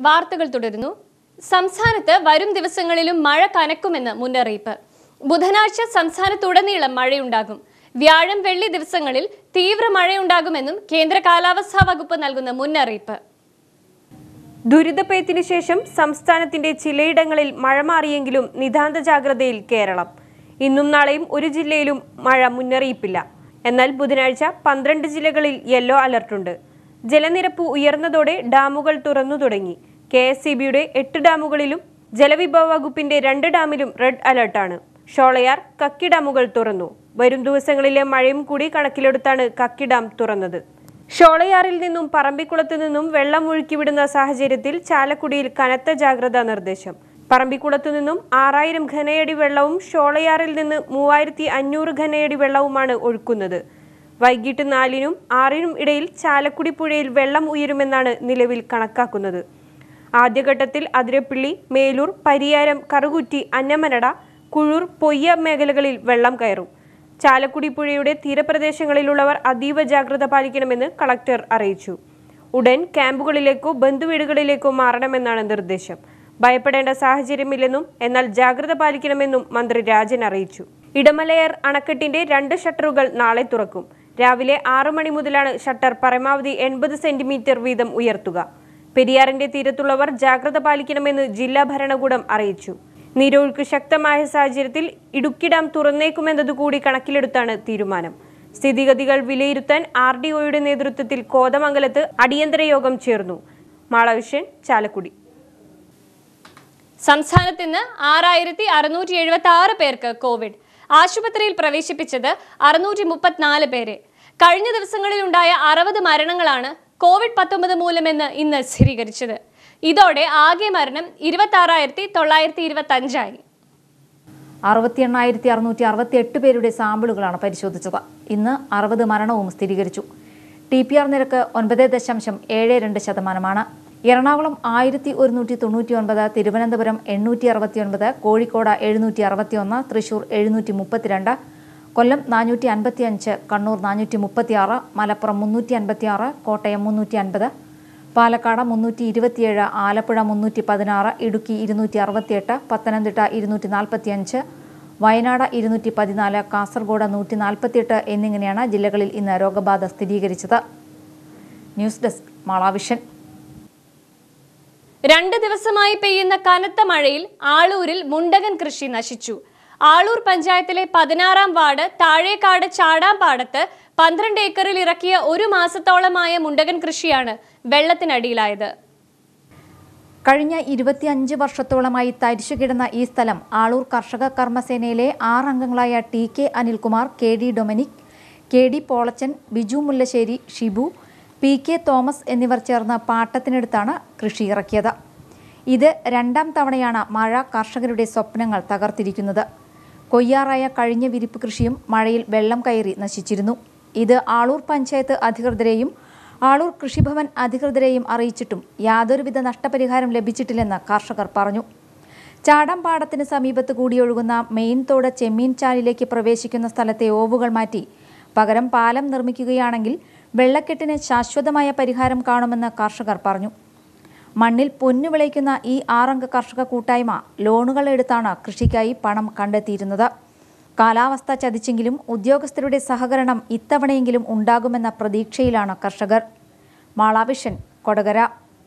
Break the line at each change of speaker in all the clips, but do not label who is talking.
വാർത്തകൾ തുടരുന്നു സംസ്ഥാനത്ത് വരും ദിവസങ്ങളിലും മഴ കനക്കുമെന്ന് മുന്നറിയിപ്പ് ബുധനാഴ്ച സംസ്ഥാനത്തുടനീളം മഴയുണ്ടാകും വ്യാഴം വെള്ളി ദിവസങ്ങളിൽ തീവ്ര മഴയുണ്ടാകുമെന്നും കേന്ദ്ര കാലാവസ്ഥാ വകുപ്പ് നൽകുന്ന മുന്നറിയിപ്പ്
ദുരിതപ്പെയ്ത്തിന് ശേഷം സംസ്ഥാനത്തിന്റെ ചിലയിടങ്ങളിൽ മഴ മാറിയെങ്കിലും നിതാന്ത ജാഗ്രതയിൽ കേരളം ഇന്നും നാളെയും ഒരു ജില്ലയിലും മഴ മുന്നറിയിപ്പില്ല എന്നാൽ ബുധനാഴ്ച പന്ത്രണ്ട് ജില്ലകളിൽ യെല്ലോ അലർട്ടുണ്ട് ജലനിരപ്പ് ഉയർന്നതോടെ ഡാമുകൾ തുറന്നു തുടങ്ങി കെ എസ് സി ബിയുടെ എട്ട് ഡാമുകളിലും ജലവിഭവ വകുപ്പിന്റെ രണ്ട് ഡാമിലും റെഡ് അലർട്ടാണ് ഷോളയാർ കക്കി ഡാമുകൾ തുറന്നു വരും ദിവസങ്ങളിലെ മഴയും കൂടി കണക്കിലെടുത്താണ് കക്കി ഡാം തുറന്നത് ഷോളയാറിൽ നിന്നും പറമ്പിക്കുളത്തു നിന്നും വെള്ളം ഒഴുക്കിവിടുന്ന സാഹചര്യത്തിൽ ചാലക്കുടിയിൽ കനത്ത ജാഗ്രതാ നിർദ്ദേശം പറമ്പിക്കുളത്തു നിന്നും ആറായിരം ഘനയടി വെള്ളവും ഷോളയാറിൽ നിന്ന് മൂവായിരത്തി അഞ്ഞൂറ് ഘനയടി വെള്ളവുമാണ് ഒഴുക്കുന്നത് വൈകിട്ട് നാലിനും ആറിനും ഇടയിൽ ചാലക്കുടി പുഴയിൽ വെള്ളം ഉയരുമെന്നാണ് നിലവിൽ കണക്കാക്കുന്നത് ആദ്യഘട്ടത്തിൽ അതിരപ്പിള്ളി മേലൂർ പരിയാരം കറുകുറ്റി അന്നമനട കുഴൂർ പൊയ്യ മേഖലകളിൽ വെള്ളം കയറും ചാലക്കുടി പുഴയുടെ തീരപ്രദേശങ്ങളിലുള്ളവർ അതീവ ജാഗ്രത പാലിക്കണമെന്ന് കളക്ടർ അറിയിച്ചു ഉടൻ ക്യാമ്പുകളിലേക്കോ ബന്ധുവീടുകളിലേക്കോ മാറണമെന്നാണ് നിർദ്ദേശം ഭയപ്പെടേണ്ട സാഹചര്യമില്ലെന്നും എന്നാൽ ജാഗ്രത പാലിക്കണമെന്നും മന്ത്രി രാജൻ അറിയിച്ചു ഇടമലയർ അണക്കെട്ടിന്റെ രണ്ട് ഷട്ടറുകൾ നാളെ തുറക്കും രാവിലെ ആറു മണി മുതലാണ് ഷട്ടർ പരമാവധി എൺപത് സെന്റിമീറ്റർ വീതം ഉയർത്തുക പെരിയാറിന്റെ തീരത്തുള്ളവർ ജാഗ്രത പാലിക്കണമെന്ന് ജില്ലാ ഭരണകൂടം അറിയിച്ചു നീരൊഴുക്ക് ശക്തമായ സാഹചര്യത്തിൽ ഇടുക്കി ഡാം തുറന്നേക്കുമെന്നതുകൂടി കണക്കിലെടുത്താണ് തീരുമാനം സ്ഥിതിഗതികൾ വിലയിരുത്താൻ ആർ ഡി ഒയുടെ നേതൃത്വത്തിൽ കോതമംഗലത്ത് അടിയന്തര യോഗം ചേർന്നു മാളവിഷ്യൻ ചാലക്കുടി
സംസ്ഥാനത്ത് ഇന്ന് ആറായിരത്തി അറുന്നൂറ്റി എഴുപത്തി ആറ് പേർക്ക് കോവിഡ് ആശുപത്രിയിൽ പ്രവേശിപ്പിച്ചത് അറുന്നൂറ്റി മുപ്പത്തിനാല് പേരെ കഴിഞ്ഞ ദിവസങ്ങളിൽ ഉണ്ടായ അറുപത് മരണങ്ങളാണ് കോവിഡ് പത്തൊമ്പത് മൂലമെന്ന് ഇന്ന് സ്ഥിരീകരിച്ചത് ഇതോടെ ആകെ മരണം ഇരുപത്തി ആറായിരത്തി തൊള്ളായിരത്തി ഇരുപത്തി അഞ്ചായി
അറുപത്തി എണ്ണായിരത്തി അറുന്നൂറ്റി അറുപത്തി എട്ട് പേരുടെ സാമ്പിളുകളാണ് പരിശോധിച്ചത് ഇന്ന് അറുപത് മരണവും സ്ഥിരീകരിച്ചു ടി പി ആർ നിരക്ക് ഒൻപത് ദശാംശം ഏഴ് രണ്ട് ശതമാനമാണ് എറണാകുളം ആയിരത്തി ഒരുന്നൂറ്റി തൊണ്ണൂറ്റി ഒൻപത് തിരുവനന്തപുരം എണ്ണൂറ്റി അറുപത്തി ഒൻപത് കോഴിക്കോട് എഴുന്നൂറ്റി അറുപത്തി ഒന്ന് തൃശൂർ എഴുന്നൂറ്റി മുപ്പത്തിരണ്ട് കൊല്ലം നാനൂറ്റി അൻപത്തി അഞ്ച് കണ്ണൂർ നാനൂറ്റി മുപ്പത്തി ആറ് മലപ്പുറം മുന്നൂറ്റി അൻപത്തി ആറ് കോട്ടയം മുന്നൂറ്റി അൻപത് പാലക്കാട് മുന്നൂറ്റി ഇരുപത്തിയേഴ് ആലപ്പുഴ മുന്നൂറ്റി പതിനാറ് ഇടുക്കി ഇരുന്നൂറ്റി അറുപത്തിയെട്ട് പത്തനംതിട്ട ഇരുന്നൂറ്റി നാൽപ്പത്തി അഞ്ച് വയനാട് ഇരുന്നൂറ്റി പതിനാല് കാസർഗോഡ് നൂറ്റി നാൽപ്പത്തിയെട്ട് എന്നിങ്ങനെയാണ് ജില്ലകളിൽ ഇന്ന് രോഗബാധ സ്ഥിരീകരിച്ചത് ന്യൂസ് ഡെസ്ക് മാളാവിഷൻ
രണ്ട് ദിവസമായി പെയ്യുന്ന കനത്ത മഴയിൽ ആളൂരിൽ മുണ്ടകൻ കൃഷി നശിച്ചു ആളൂർ പഞ്ചായത്തിലെ പതിനാറാം വാർഡ് താഴേക്കാട് ചാടാമ്പാടത്ത് പന്ത്രണ്ട് ഏക്കറിൽ ഇറക്കിയ ഒരു മാസത്തോളമായ മുണ്ടകൻ കൃഷിയാണ് വെള്ളത്തിനടിയിലായത്
കഴിഞ്ഞ ഇരുപത്തിയഞ്ച് വർഷത്തോളമായി തരിശുകിടന്ന ഈ സ്ഥലം ആളൂർ കർഷക കർമ്മസേനയിലെ ആറംഗങ്ങളായ T K Anilkumar K D Dominic K D Polachan Biju Mullassery Shibu P K Thomas എന്നിവർ ചേർന്ന് പാട്ടത്തിനെടുത്താണ് കൃഷി ഇറക്കിയത് ഇത് രണ്ടാം തവണയാണ് മഴ കർഷകരുടെ സ്വപ്നങ്ങൾ തകർത്തിരിക്കുന്നത് കൊയ്യാറായ കഴിഞ്ഞ വിരിപ്പ് കൃഷിയും മഴയിൽ വെള്ളം കയറി നശിച്ചിരുന്നു ഇത് ആളൂർ പഞ്ചായത്ത് അധികൃതരെയും ആളൂർ കൃഷിഭവൻ അധികൃതരെയും അറിയിച്ചിട്ടും യാതൊരുവിധ നഷ്ടപരിഹാരം ലഭിച്ചിട്ടില്ലെന്ന് കർഷകർ പറഞ്ഞു ചാടമ്പാടത്തിന് സമീപത്ത് കൂടിയൊഴുകുന്ന മെയിൻ തോട് ചെമ്മീൻ ചാലിലേക്ക് പ്രവേശിക്കുന്ന സ്ഥലത്തെ ഓവുകൾ മാറ്റി പകരം പാലം നിർമ്മിക്കുകയാണെങ്കിൽ വെള്ളക്കെട്ടിന് ശാശ്വതമായ പരിഹാരം കാണുമെന്ന് കർഷകർ പറഞ്ഞു മണ്ണിൽ പൊന്നു വിളയിക്കുന്ന ഈ ആറംഗ കർഷക കൂട്ടായ്മ ലോണുകൾ എടുത്താണ് കൃഷിക്കായി പണം കണ്ടെത്തിയിരുന്നത് കാലാവസ്ഥ ചതിച്ചെങ്കിലും ഉദ്യോഗസ്ഥരുടെ സഹകരണം ഇത്തവണയെങ്കിലും ഉണ്ടാകുമെന്ന പ്രതീക്ഷയിലാണ് കർഷകർ മാളാവിഷൻ കൊടകര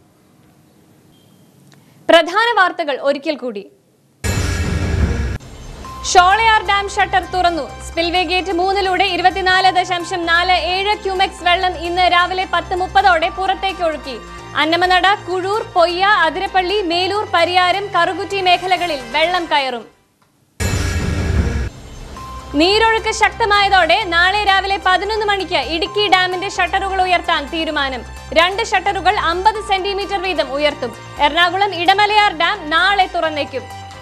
പ്രധാന വാർത്തകൾ ഒരിക്കൽ കൂടി ഷോളയാർ ഡാം ഷട്ടർ തുറന്നു സ്പിൽവേ ഗേറ്റ് മൂന്നിലൂടെ ഇരുപത്തിനാല് ദശാംശം നാല് ഏഴ് ക്യൂമെക്സ് വെള്ളം ഇന്ന് രാവിലെ പത്ത് മുപ്പതോടെ പുറത്തേക്ക് ഒഴുക്കി അന്നമനട കുഴൂർ പൊയ്യ അതിരപ്പള്ളി മേലൂർ പരിയാരം കറുകുറ്റി മേഖലകളിൽ വെള്ളം കയറും നീരൊഴുക്ക് ശക്തമായതോടെ നാളെ രാവിലെ പതിനൊന്ന് മണിക്ക് ഇടുക്കി ഡാമിന്റെ ഷട്ടറുകൾ ഉയർത്താൻ തീരുമാനം രണ്ട് ഷട്ടറുകൾ അമ്പത് സെന്റിമീറ്റർ വീതം ഉയർത്തും എറണാകുളം ഇടമലയാർ ഡാം നാളെ തുറന്നേക്കും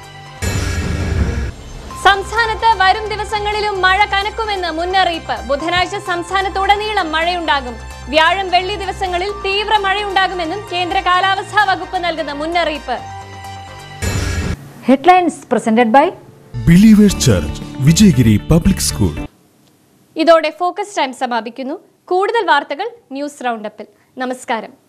സംസ്ഥാനത്ത് വരും ദിവസങ്ങളിലും മഴ കനക്കുമെന്ന് മുന്നറിയിപ്പ് ബുധനാഴ്ച സംസ്ഥാനത്തുടനീളം മഴയുണ്ടാകും വ്യാഴം വെള്ളി ദിവസങ്ങളിൽ തീവ്ര മഴയുണ്ടാകുമെന്നും കേന്ദ്ര കാലാവസ്ഥാ വകുപ്പ് നൽകുന്ന മുന്നറിയിപ്പ്
headlines presented by
Believers Church Vijayagiri public school
ഇതോടെ ഫോക്കസ് ടൈം സമാപിക്കുന്നു കൂടുതൽ വാർത്തകൾ ന്യൂസ് റൗണ്ടപ്പിൽ നമസ്കാരം